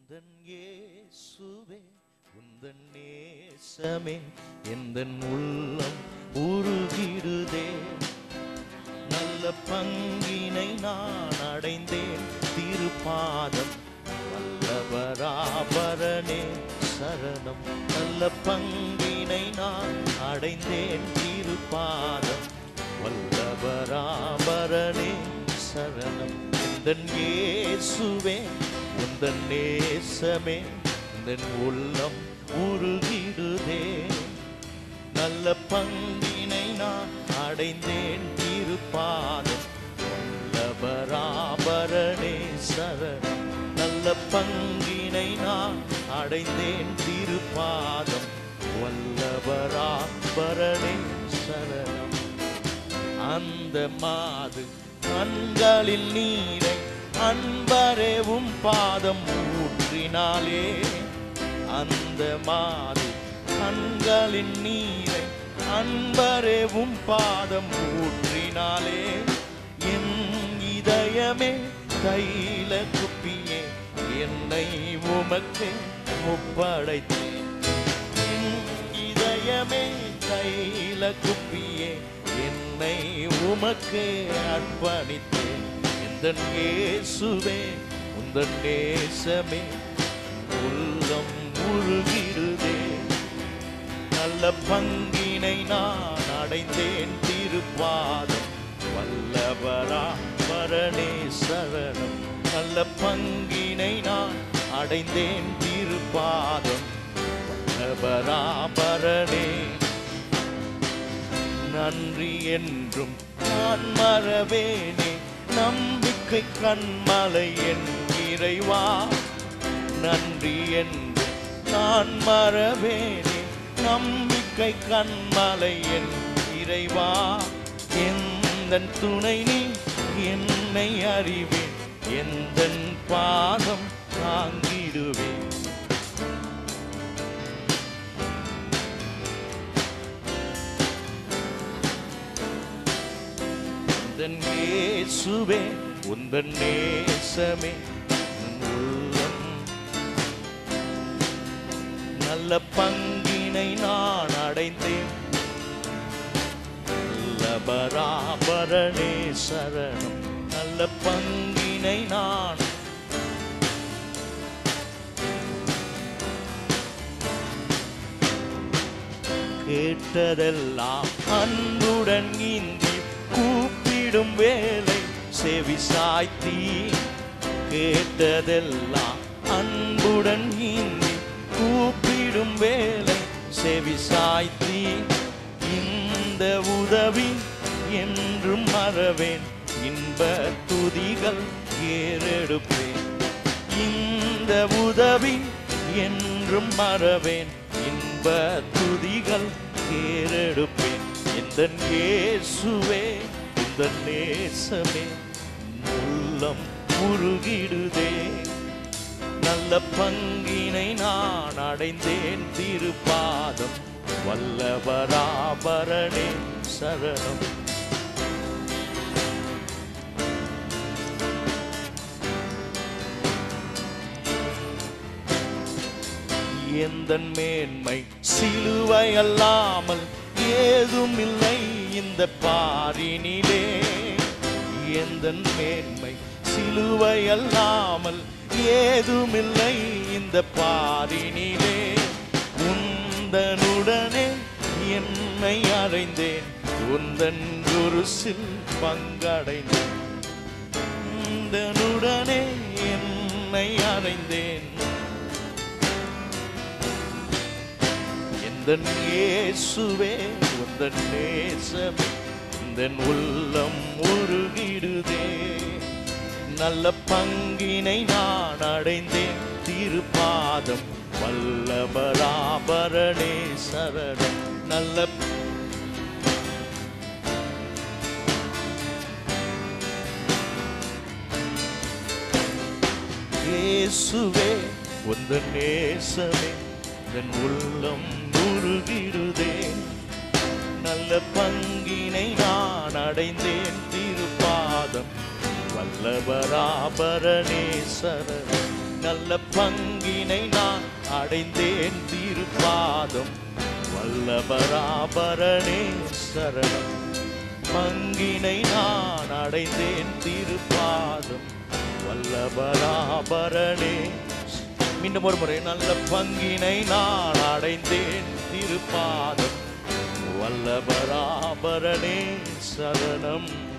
உந்தன் இயேசுவே உந்தன் நேசமே எந்தன் உள்ளம் உருகிடுதே நல்ல பங்கினை நான் அடைந்தேன் திருப்பாதம் வல்லவராபரணே சரணம் நல்ல பங்கினை நான் அடைந்தேன் திருப்பாதம் வல்லவராபரணே சரணம் எந்தன் இயேசுவே உந்தன் நேசமே எந்தன் உள்ளம் உருகிடுதே நல்ல பங்கினை நான் அடைந்தேன் திருப்பாதம் வல்லபராபரணே சரணம் நல்ல பங்கினை நான் அடைந்தேன் திருப்பாதம் வல்லபராபரணே சரணம் அந்த மாது கண்களில் நீரை அன்பரேவும் பாதம் ஊற்றினாலே அந்த மாது கண்களின் நீரை அன்பரேவும் பாதம் ஊற்றினாலே என் இதயமே தைல குப்பியே என்னை உமக்கு ஒப்படைத்தேன் என் இதயமே தைல குப்பியே என்னை உமக்கு அர்ப்பணித்தேன் எந்தன் இயேசுவே உந்தன் நேசமே உள்ளம் உருகிடுதே நல்ல பங்கினை நான் அடைந்தேன் திருப்பாதம் வல்லவரா பரணே சரணம் நல்ல பங்கினை நான் அடைந்தேன் திருப்பாதம் வல்லவராபரணே நன்றி என்றும் நான் மறவேனே நம்பிக்கை கண்மலை என் இறைவா நன்றி என்றும் நான் மறவேனே நம்பிக்கை கண்மலை என் இறைவா எந்தன் துணை நீ என்னை அறிவேன் எந்தன் பாதம் தாங்கிடுவேன் உந்தன் இயேசுவே உந்தன் நேசமே உன் உள்ளம் நல்ல பங்கினை நான் அடைந்தேன் நல்லபராபரணே சரணம் நல்ல பங்கினை நான் கேட்டதெல்லாம் அன்புடன் இந்தி கூப்பிடும் வேலை செவி சாய்த்தி கேட்டதெல்லாம் அன்புடன் இந்தி கூப்பிடும் வேலை செவி சாய்த்தி இந்த உதவி என்றும் மறவேன் இன்ப துதிகள் ஏறெடுப்பேன் இந்த உதவி என்றும் மறவேன் இன்ப துதிகள் ஏறெடுப்பேன் இந்த இயேசுவே இந்த நேசமே உள்ளம் உருகிடுதே நல்ல பங்கினை நான் அடைந்தேன் திருப்பாதம் வல்லவராபரணே சரணம் எந்தன் மேன்மை சிலுவை அல்லாமல் ஏதும் இல்லை இந்த பாரினிலே எந்தன் மேன்மை சிலுவை அல்லாமல் ஏதுமில்லை இந்த பாரினிலே உந்தனுடனே என்னை அடைந்தேன் உந்தன் குருசில் பங்கடைந்தேன் உந்தனுடனே என்னை அடைந்தேன் எந்தன் இயேசுவே உந்தன் நேசமே எந்தன் உள்ளம் உருகிடுதே நல்ல பங்கினை நான் அடைந்தேன் திருப்பாதம் வல்லபராபரணே சரணம் நல்ல இயேசுவே உந்தன் நேசமே என் உள்ளம் உருகிடுதே நல்ல பங்கினை நான் அடைந்தேன் திருப்பாதம் வல்லபராபரணே சரணம் நல்ல பங்கினை நான் அடைந்தேன் திருப்பாதம் வல்லபராபரணே சரணம் பங்கினை நான் அடைந்தேன் திருப்பாதம் வல்லபராபரணே மீண்டும் ஒரு முறை நல்ல பங்கினை நான் அடைந்தேன் திருப்பாதம் வல்லபராபரணே சரணம்